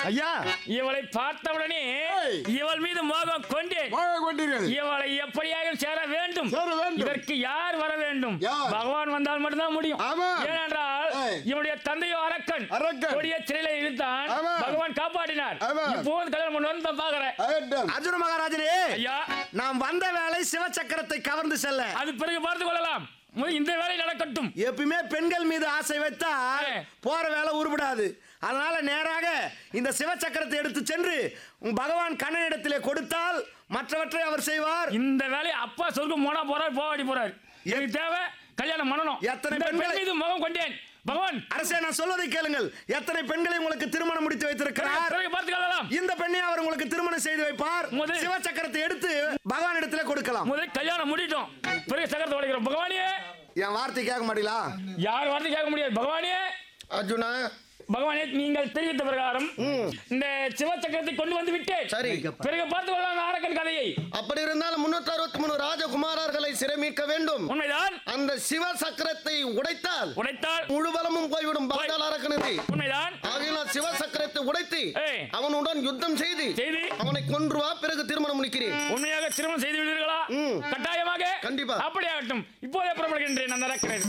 ஐயா இவளை பார்த்தவுடனே ஏய். இவள் மீது மோகம் கொண்டேன் மழை கொண்டீர்கள் இவளை எப்படியாக சேர வேண்டும் சேர வேண்டும். இதற்கு யார் வர வேண்டும் யார்? பகவான் வந்தால் மட்டும்தான் முடியும் ஆமா. ஏனென்றால் ஏய். இவனுடைய தந்தையோ அரக்கன் அரக்கன். கொடிய சிறையில இழுத்தான் ஆமா. பகவான் காப்பாற்றினார் ஆமா. இப்போது கல்யாணம் பண்ணு வந்து பாக்குறேன் ஆகட்டும். அர்ஜுன மகாராஜனே ஐயா நாம் வந்த வேலை சிவசக்கரத்தை கவர்ந்து செல்ல அது பிறகு பார்த்துக் கொள்ளலாம் முதல் இந்த வேலை நடக்கட்டும் எப்பயுமே பெண்கள் மீது ஆசை வைத்தால் ஏ. போற வேலை உருப்படாது அதனால நேராக இந்த சிவசக்கரத்தை எடுத்து சென்று உம் பகவான் கண்ணனிடத்திலே கொடுத்தால் மற்றவற்றை அவர் செய்வார் இந்த வேலையை அப்பா சொர்க்கம் போனா போறார் போவாடி போறார் எனக்கு தேவை கல்யாணம் பண்ணணும் எத்தனை இந்த பெண்களை- பெண் மீது முகம் கொண்டேன் பகவான் அரசே நான் சொல்வதை கேளுங்கள் எத்தனை பெண்களை உங்களுக்கு திருமணம் முடித்து வைத்திருக்கிறார் பிறகு பார்த்துக் கொள்ளலாம் இந்த பெண்ணை அவர் உங்களுக்கு திருமணம் செய்து வைப்பார் முதல்- சிவசக்கரத்தை எடுத்து பகவான் இடத்துல கொடுக்கலாம் முதல் கல்யாணம் முடிட்டோம் பிறகு சக்கரத்தை உடைக்கிறோம் பகவானியே என் வார்த்தை கேட்க மாட்டீங்களா யார் வார்த்தை கேட்க முடியாது பகவானியே அர்ஜுனா பகவானே நீங்கள் தெரிவித்த பிரகாரம் இந்த சிவசக்கரத்தை கொண்டு வந்து விட்டேன் சரி பிறகு பார்த்துக் கொள்ளலாம் அரக்கன் கதையை அப்படி இருந்தால் முன்னூத்தி அறுபத்தி மூணு ராஜகுமாரர்களை சிறை மீட்க வேண்டும் உண்மைதான் அந்த சிவ சக்கரத்தை உடைத்தால் உடைத்தால் முழு பலமும் போய்விடும் பாதாள அரக்கனது உண்மைதான் ஆகையினால் சிவ சக்கரத்தை உடைத்து ஏய். அவனுடன் யுத்தம் செய்து செய்து அவனை கொன்று வா பிறகு திருமணம் முடிக்கிறேன் உண்மையாக திருமணம் செய்து விடுவீர்களா ம். கட்டாயமாக கண்டிப்பா. அப்படியாகட்டும் இப்போதே புறப்படுகின்றேன் அந்த அரக்கனர்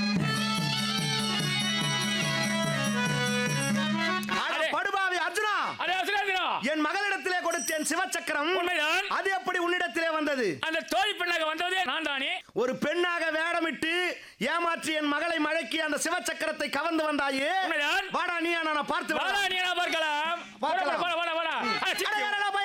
அட அடே. படுபாவி அர்ஜுனா அதே அசுராதிரா என் மகளிடத்திலே கொடுத்தேன் சிவசக்கரம் உண்மைதான் அது எப்படி உன்னிடத்திலே வந்தது அந்த தோழி பெண்ணாக வந்ததே நான் தானே ஒரு பெண்ணாக வேடமிட்டு ஏமாற்றி என் மகளை மழைக்கு அந்த சிவசக்கரத்தை கவர்ந்து வந்தாயே உண்மைதான் வாடா நீ நான் பார்த்து வாடா நீ நான் பார்க்கலாம் பார்க்கலாம். வாடா வாடா வாடா வாடா ஆ, சீக்கிரம். அட, அட, அட,